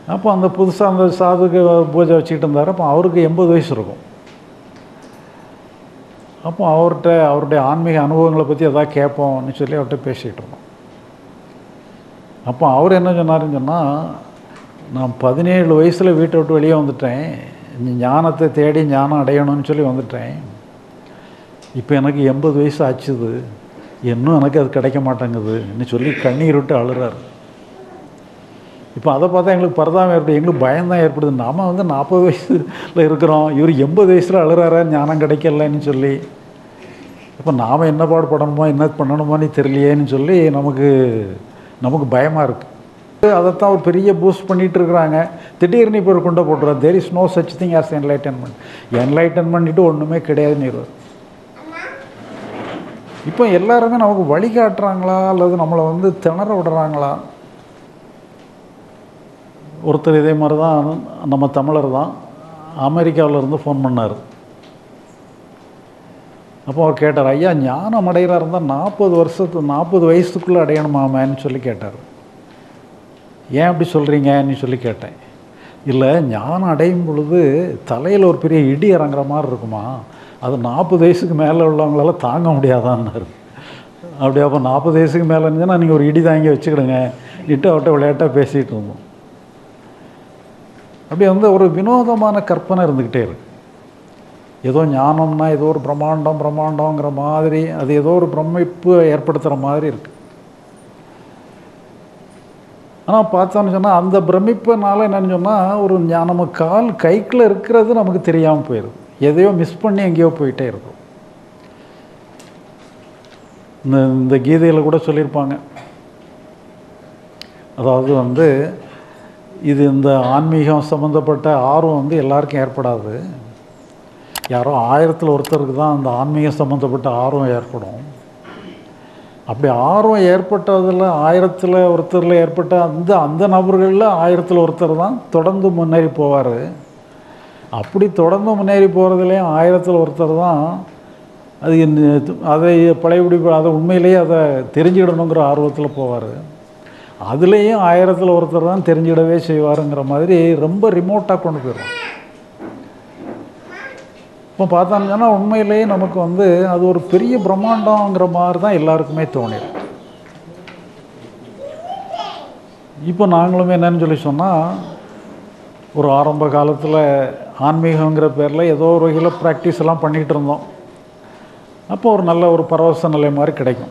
அப்போ அந்த புதுசாக அந்த சாதுக்கு பூஜை வச்சுக்கிட்டு இருந்தார் அப்போ அவருக்கு எண்பது வயசு இருக்கும் அப்போ அவர்கிட்ட அவருடைய ஆன்மீக அனுபவங்களை பற்றி எதாவது கேட்போம்னு சொல்லி அவர்கிட்ட பேசிகிட்டு இருந்தோம் அப்போ அவர் என்ன சொன்னாருன்னு சொன்னால் நான் பதினேழு வயசில் வீட்டை விட்டு வெளியே வந்துட்டேன் இந்த ஞானத்தை தேடி ஞானம் அடையணும்னு சொல்லி வந்துட்டேன் இப்போ எனக்கு எண்பது வயசு ஆச்சுது இன்னும் எனக்கு அது கிடைக்க மாட்டேங்குதுன்னு சொல்லி கண்ணீர் விட்டு அழுறாரு இப்போ அதை பார்த்தா எங்களுக்கு பரதாம ஏற்படுது எங்களுக்கு பயம்தான் ஏற்படுது நாம வந்து நாற்பது வயசில் இருக்கிறோம் இவர் எண்பது வயசில் அழுறாரா ஞானம் கிடைக்கலன்னு சொல்லி இப்போ நாம் என்ன பாடுபடணுமோ என்ன பண்ணணுமோன்னு தெரியலையேன்னு சொல்லி நமக்கு நமக்கு பயமாக இருக்குது அதைத்தான் ஒரு பெரிய பூஸ்ட் பண்ணிகிட்டு இருக்கிறாங்க திடீர்னு இப்போ ஒரு குண்டை போட்டுருவார் there is no such thing as enlightenment enlightenment ஒன்றுமே கிடையாதுன்னு இப்போ எல்லாருமே நமக்கு வழிகாட்டுறாங்களா அல்லது நம்மளை வந்து திணற விடுறாங்களா ஒருத்தர் இதே மாதிரி தான் நம்ம தமிழர் தான் அமெரிக்காவில் இருந்து ஃபோன் பண்ணார் அப்போ அவர் கேட்டார் ஐயா ஞானம் அடைகிறா இருந்தால் நாற்பது வருஷத்து நாற்பது வயசுக்குள்ளே அடையணுமாமேன்னு சொல்லி கேட்டார் ஏன் அப்படி சொல்கிறீங்கன்னு சொல்லி கேட்டேன் இல்லை ஞானம் அடையும் பொழுது தலையில் ஒரு பெரிய இடி இறங்குற மாதிரி இருக்குமா அது நாற்பது வயசுக்கு மேலே உள்ளவங்களால தாங்க முடியாதான்னாரு அப்படி அப்போ நாற்பது வயசுக்கு மேலே இருந்துச்சுன்னா நீங்கள் ஒரு இடி தாங்கி வச்சுக்கிடுங்க இட்டு அவட்ட விளையாட்டாக பேசிகிட்டு இருந்தோம் அப்படி வந்து ஒரு வினோதமான கற்பனை இருந்துக்கிட்டே இருக்கு ஏதோ ஞானம்னா ஏதோ ஒரு பிரம்மாண்டம் பிரம்மாண்டங்கிற மாதிரி அது ஏதோ ஒரு பிரமிப்பு ஏற்படுத்துகிற மாதிரி இருக்குது ஆனால் பார்த்தோன்னு சொன்னால் அந்த பிரமிப்புனால என்னன்னு சொன்னால் ஒரு ஞா- நம்ம கால் கைக்குள்ள இருக்கிறது நமக்கு தெரியாமல் போயிடுது எதையோ மிஸ் பண்ணி எங்கேயோ போயிட்டே இருக்கும் இந்த இந்த கீதையில் கூட சொல்லியிருப்பாங்க அதாவது வந்து இது இந்த ஆன்மீகம் சம்மந்தப்பட்ட ஆர்வம் வந்து எல்லாருக்கும் ஏற்படாது யாரோ ஆயிரத்தில் ஒருத்தருக்கு தான் அந்த ஆன்மீகம் சம்மந்தப்பட்ட ஆர்வம் ஏற்படும் அப்படி ஆர்வம் ஏற்பட்டதில் ஆயிரத்தில் ஒருத்தரில் ஏற்பட்ட அந்த அந்த நபர்களில் ஆயிரத்தில் ஒருத்தர் தான் தொடர்ந்து முன்னேறி போவார் அப்படி தொடர்ந்து முன்னேறி போகிறதுலேயும் ஆயிரத்தில் ஒருத்தர் தான் அது என்ன- அதை பழையபடி அதை உண்மையிலேயே அதை தெரிஞ்சுக்கிடணுங்கிற ஆர்வத்தில் போவார் அதுலேயும் ஆயிரத்தில் ஒருத்தர் தான் தெரிஞ்சிடவே செய்வாருங்கிற மாதிரி ரொம்ப ரிமோட்டாக கொண்டு போயிடும் இப்போ பார்த்தோம்னு சொன்னால் உண்மையிலேயே நமக்கு வந்து அது ஒரு பெரிய பிரம்மாண்டங்கிற மாதிரி தான் எல்லாருக்குமே தோணிடும் இப்போ நாங்களுமே என்னன்னு சொல்லி சொன்னால் ஒரு ஆரம்ப காலத்தில் ஆன்மீகங்கிற பேரில் ஏதோ ஒரு வகையில் ப்ராக்டிஸ் எல்லாம் பண்ணிகிட்டு இருந்தோம் அப்போ ஒரு நல்ல ஒரு பரவச நிலை மாதிரி கிடைக்கும்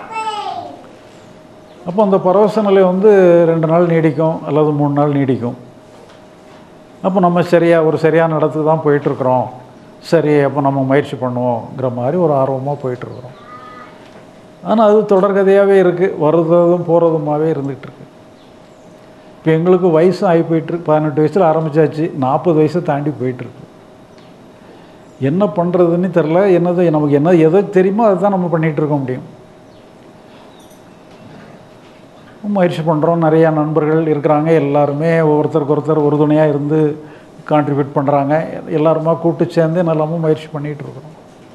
அப்போ அந்த பரவச நிலை வந்து ரெண்டு நாள் நீடிக்கும் அல்லது மூணு நாள் நீடிக்கும் அப்போ நம்ம சரியாக ஒரு சரியான இடத்துக்கு தான் போயிட்டுருக்குறோம் சரி அப்போ நம்ம முயற்சி பண்ணுவோங்கிற மாதிரி ஒரு ஆர்வமாக போயிட்டுருக்குறோம் ஆனால் அது தொடர்கதையாகவே இருக்குது வர்றதும் போகிறதுமாவே இருந்துகிட்டு இருக்கு இப்போ எங்களுக்கு வயசு ஆகி போயிட்டுருக்கு பதினெட்டு வயசில் ஆரம்பிச்சாச்சு நாற்பது வயசை தாண்டி போயிட்டுருக்கு என்ன பண்ணுறதுன்னு தெரில என்னது நமக்கு என்ன எதோ தெரியுமோ அதுதான் நம்ம பண்ணிகிட்டு இருக்க முடியும் முயற்சி பண்ணுறோம் நிறையா நண்பர்கள் இருக்கிறாங்க எல்லாருமே ஒருத்தருக்கு ஒருத்தர் உறுதுணையாக இருந்து கான்ட்ரிபியூட் பண்ணுறாங்க எல்லாருமா கூட்டு சேர்ந்து நல்லாமல் முயற்சி பண்ணிகிட்டு இருக்கிறோம்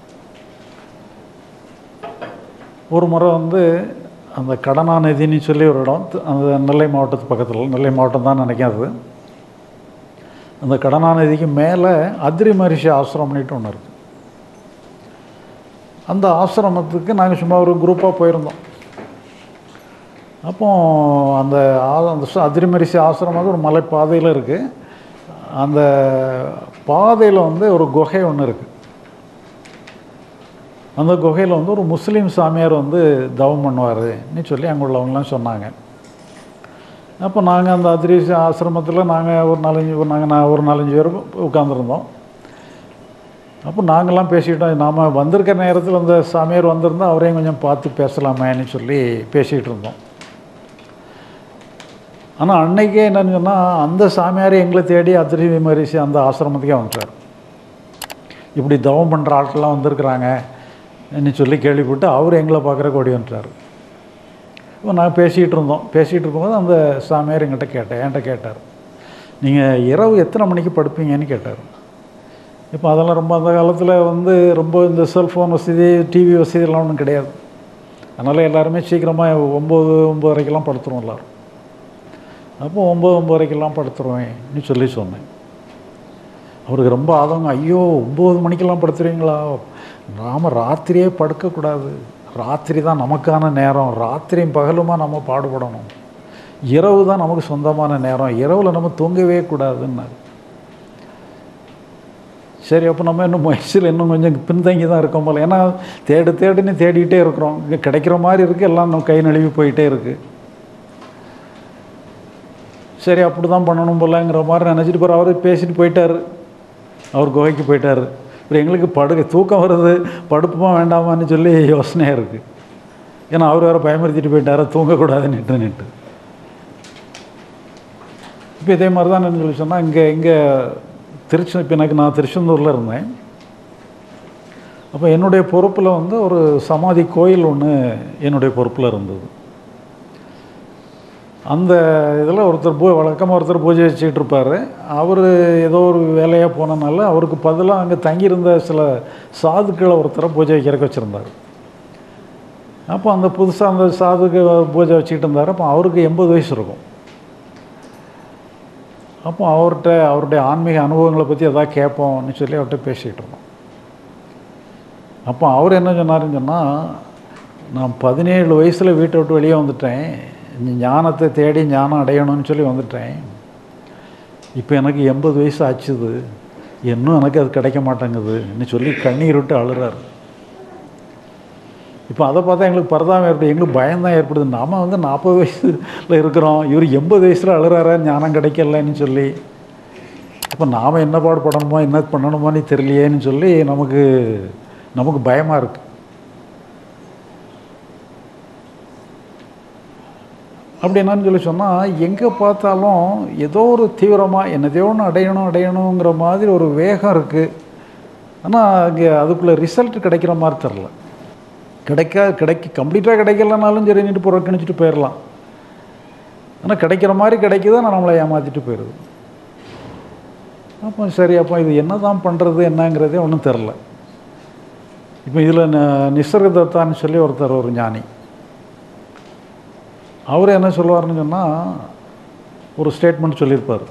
ஒரு முறை வந்து அந்த கடனாநிதின்னு சொல்லி ஒரு இடம் த- அந்த நெல்லை மாவட்டத்து பக்கத்தில் நெல்லை மாவட்டம் தான் நினைக்காது அந்த கடனாநிதிக்கு மேலே அத்ரி மரிஷி ஆசிரமம்னுட்டு ஒன்று இருக்குது அந்த ஆசிரமத்துக்கு நாங்கள் சும்மா ஒரு குரூப்பாக போயிருந்தோம் அப்போ அந்த ஆ- அந்த ச- அதிரிமரிசி ஆசிரமம் வந்து ஒரு மலைப்பாதையில் இருக்குது அந்த பாதையில் வந்து ஒரு குகை ஒன்று இருக்குது அந்த குகையில் வந்து ஒரு முஸ்லீம் சாமியார் வந்து தவம் பண்ணுவாருன்னு சொல்லி அங்கே உள்ளவங்களாம் சொன்னாங்க அப்போ நாங்கள் அந்த அதிரிசி ஆசிரமத்தில் நாங்கள் ஒரு நாலஞ்சு நாங்கள் நான் ஒரு நாலஞ்சு பேர் உட்காந்துருந்தோம் அப்போ நாங்கள்லாம் பேசிக்கிட்டோம் நாம் வந்திருக்க நேரத்தில் அந்த சாமியார் வந்திருந்தா அவரையும் கொஞ்சம் பார்த்து பேசலாமேன்னு சொல்லி பேசிகிட்டு இருந்தோம் ஆனால் அன்னைக்கே என்னன்னு சொன்னால் அந்த சாமியார் எங்களை தேடி அதிரி விமரிசி அந்த ஆசிரமத்துக்கே வந்துட்டார் இப்படி தவம் பண்ணுற ஆட்கள்லாம் வந்திருக்கிறாங்க ன்னு சொல்லி கேள்விப்பட்டு அவர் எங்களை பார்க்குறக்கு ஓடி வந்துட்டார் இப்போ நான் பேசிகிட்டு இருந்தோம் பேசிகிட்டு இருக்கும்போது அந்த சாமியார் என்கிட்ட கேட்டேன் என்கிட்ட கேட்டார் நீங்கள் இரவு எத்தனை மணிக்கு படுப்பீங்கன்னு கேட்டார் இப்போ அதெல்லாம் ரொம்ப அந்த காலத்தில் வந்து ரொம்ப இந்த செல்ஃபோன் வசதி டிவி வசதியெல்லாம் ஒன்றும் கிடையாது அதனால் எல்லாருமே சீக்கிரமாக ஒம்பது ஒம்பதரைக்கெல்லாம் படுத்துருவோம் எல்லோரும் அப்போ ஒம்பது ஒம்பதரைக்கெல்லாம் படுத்துருவேன்னு சொல்லி சொன்னேன் அவருக்கு ரொம்ப ஆதங்கம் ஐயோ ஒம்பது மணிக்கெல்லாம் படுத்துருவீங்களா நாம் ராத்திரியே படுக்கக்கூடாது ராத்திரி தான் நமக்கான நேரம் ராத்திரியும் பகலுமா நம்ம பாடுபடணும் இரவு தான் நமக்கு சொந்தமான நேரம் இரவில் நம்ம தூங்கவே கூடாதுன்னாரு சரி அப்போ நம்ம இன்னும் வயசில் இன்னும் கொஞ்சம் பின்தங்கி தான் இருக்கோம் போல ஏன்னா தேடு தேடுன்னு தேடிக்கிட்டே இருக்கிறோம் இங்கே கிடைக்கிற மாதிரி இருக்குது எல்லாம் நம்ம கை நழுவி போயிட்டே இருக்குது சரி அப்படி தான் பண்ணணும் போலங்கிற மாதிரி நினச்சிட்டு போகிற அவர் பேசிட்டு போயிட்டார் அவர் குகைக்கு போயிட்டார் இப்போ எங்களுக்கு படுக்க தூக்கம் வருது படுப்புமா வேண்டாமான்னு சொல்லி யோசனையாக இருக்குது ஏன்னா அவர் வேறு பயமுறுத்திட்டு போயிட்டார் தூங்கக்கூடாதுன்னுட்டு நிட்டு இப்போ இதே மாதிரி தான் என்ன சொல்லி சொன்னால் இங்கே இங்கே திருச்சி இப்போ எனக்கு நான் திருச்செந்தூரில் இருந்தேன் அப்போ என்னுடைய பொறுப்பில் வந்து ஒரு சமாதி கோயில் ஒன்று என்னுடைய பொறுப்பில் இருந்தது அந்த இதில் ஒருத்தர் பூ வழக்கமாக ஒருத்தர் பூஜை வச்சுக்கிட்டு இருப்பார் அவர் ஏதோ ஒரு வேலையாக போனனால அவருக்கு பதிலாக அங்கே தங்கியிருந்த சில சாதுக்களை ஒருத்தரை பூஜை வைக்கிறக்கு வச்சுருந்தார் அப்போ அந்த புதுசாக அந்த சாதுக்கு பூஜை வச்சுக்கிட்டு இருந்தார் அப்போ அவருக்கு எண்பது வயசு இருக்கும் அப்போ அவர்கிட்ட அவருடைய ஆன்மீக அனுபவங்களை பற்றி எதாவது கேட்போம்னு சொல்லி அவர்கிட்ட பேசிக்கிட்டு இருந்தோம் அப்போ அவர் என்ன சொன்னாருன்னு சொன்னால் நான் பதினேழு வயசில் வீட்டை விட்டு வெளியே வந்துட்டேன் ஞானத்தை தேடி ஞானம் அடையணும்னு சொல்லி வந்துட்டேன் இப்போ எனக்கு எண்பது வயசு ஆச்சுது இன்னும் எனக்கு அது கிடைக்க மாட்டேங்குதுன்னு சொல்லி கண்ணீர் விட்டு அழுறாரு இப்போ அதை பார்த்தா எங்களுக்கு பரதாம ஏற்படுது எங்களுக்கு பயம்தான் ஏற்படுது நாம வந்து நாற்பது வயசில் இருக்கிறோம் இவர் எண்பது வயசில் அழுறாரா ஞானம் கிடைக்கலன்னு சொல்லி அப்போ நாம் என்ன பாடுபடணுமோ என்ன பண்ணணுமோன்னு தெரியலையேன்னு சொல்லி நமக்கு நமக்கு பயமாக இருக்குது அப்படி என்னன்னு சொல்லி சொன்னால் எங்கே பார்த்தாலும் ஏதோ ஒரு தீவிரமாக என்னதையோ ஒன்று அடையணும் அடையணுங்கிற மாதிரி ஒரு வேகம் இருக்குது ஆனால் அங்கே அதுக்குள்ளே ரிசல்ட் கிடைக்கிற மாதிரி தெரில கிடைக்க கிடைக்க கம்ப்ளீட்டாக கிடைக்கலனாலும் சரி நீட்டு புறக்கணிச்சிட்டு போயிடலாம் ஆனால் கிடைக்கிற மாதிரி கிடைக்குது ஆனால் நம்மளை ஏமாற்றிட்டு போயிடுது அப்போ சரி அப்போ இது என்ன தான் பண்ணுறது என்னங்கிறதே ஒன்றும் தெரில இப்போ இதில் நிசர்க தத்தான்னு சொல்லி ஒருத்தர் ஒரு ஞானி அவர் என்ன சொல்லுவார்னு சொன்னால் ஒரு ஸ்டேட்மெண்ட் சொல்லியிருப்பார்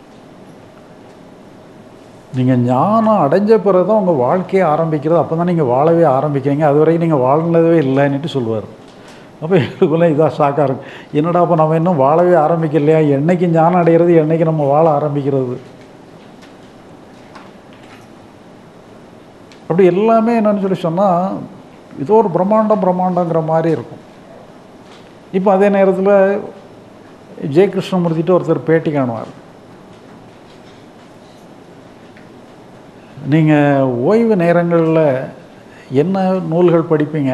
நீங்கள் ஞானம் அடைஞ்ச பிறகு தான் உங்கள் வாழ்க்கையை ஆரம்பிக்கிறது அப்போ தான் நீங்கள் வாழவே ஆரம்பிக்கிறீங்க அது வரைக்கும் நீங்கள் வாழ்ந்ததே இல்லைன்னுட்டு சொல்லுவார் அப்போ எங்களுக்குள்ளே இதாக ஷாக்காக இருக்கு என்னடா அப்போ நம்ம இன்னும் வாழவே ஆரம்பிக்கலையா என்னைக்கு ஞானம் அடைகிறது என்னைக்கு நம்ம வாழ ஆரம்பிக்கிறது அப்படி எல்லாமே என்னன்னு சொல்லி சொன்னால் ஏதோ ஒரு பிரம்மாண்டம் பிரம்மாண்டங்கிற மாதிரி இருக்கும் இப்போ அதே நேரத்தில் ஜெய கிருஷ்ணமூர்த்திட்டு ஒருத்தர் பேட்டி காணுவார் நீங்கள் ஓய்வு நேரங்களில் என்ன நூல்கள் படிப்பீங்க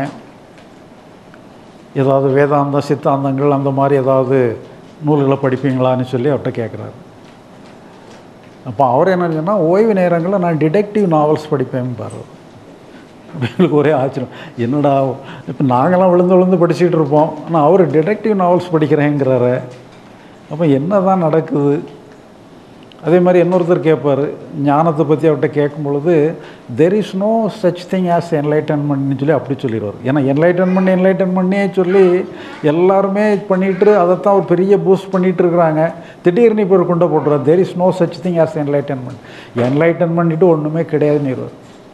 ஏதாவது வேதாந்தம் சித்தாந்தங்கள் அந்த மாதிரி ஏதாவது நூல்களை படிப்பீங்களான்னு சொல்லி அவர்கிட்ட கேட்குறாரு அப்போ அவர் என்ன சொன்னால் ஓய்வு நேரங்களில் நான் டிடெக்டிவ் நாவல்ஸ் படிப்பேன் பாரு எங்களுக்கு ஒரே ஆச்சரியம் என்னடா இப்போ நாங்களாம் விழுந்து விழுந்து படிச்சுக்கிட்டு இருப்போம் ஆனால் அவர் டிடெக்டிவ் நாவல்ஸ் படிக்கிறேங்கிறாரு அப்போ என்ன தான் நடக்குது அதே மாதிரி இன்னொருத்தர் கேட்பார் ஞானத்தை பற்றி அவர்கிட்ட கேட்கும் பொழுது there is no such thing as என்லைட்டன்மெண்ட்னு சொல்லி அப்படி சொல்லிடுவார் ஏன்னா என்லைட்டன்மெண்ட் என்லைட்டன்மெண்ட்னே சொல்லி எல்லாருமே பண்ணிட்டு அதைத்தான் ஒரு பெரிய பூஸ்ட் பண்ணிகிட்டு இருக்கிறாங்க திடீர்னு இப்போ ஒரு கொண்டு போட்டுருவார் there is no such thing as enlightenment enlightenment ஒன்றுமே கிடையாதுன்னு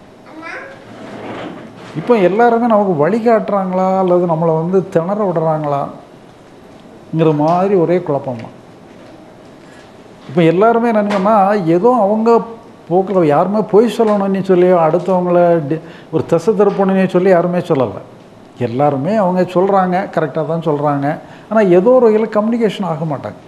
இப்போ எல்லாருமே நமக்கு வழிகாட்டுறாங்களா அல்லது நம்மளை வந்து திணற விடுறாங்களாங்கிற மாதிரி ஒரே குழப்பமா இப்போ எல்லாருமே என்னங்கன்னா ஏதோ அவங்க போக்கில் யாருமே பொய் சொல்லணும்னு சொல்லி அடுத்தவங்கள டி ஒரு திசை திருப்பணும்னு சொல்லி யாருமே சொல்லலை எல்லாருமே அவங்க சொல்கிறாங்க கரெக்டாக தான் சொல்கிறாங்க ஆனால் ஏதோ ஒரு வகையில் கம்யூனிகேஷன் ஆக மாட்டாங்க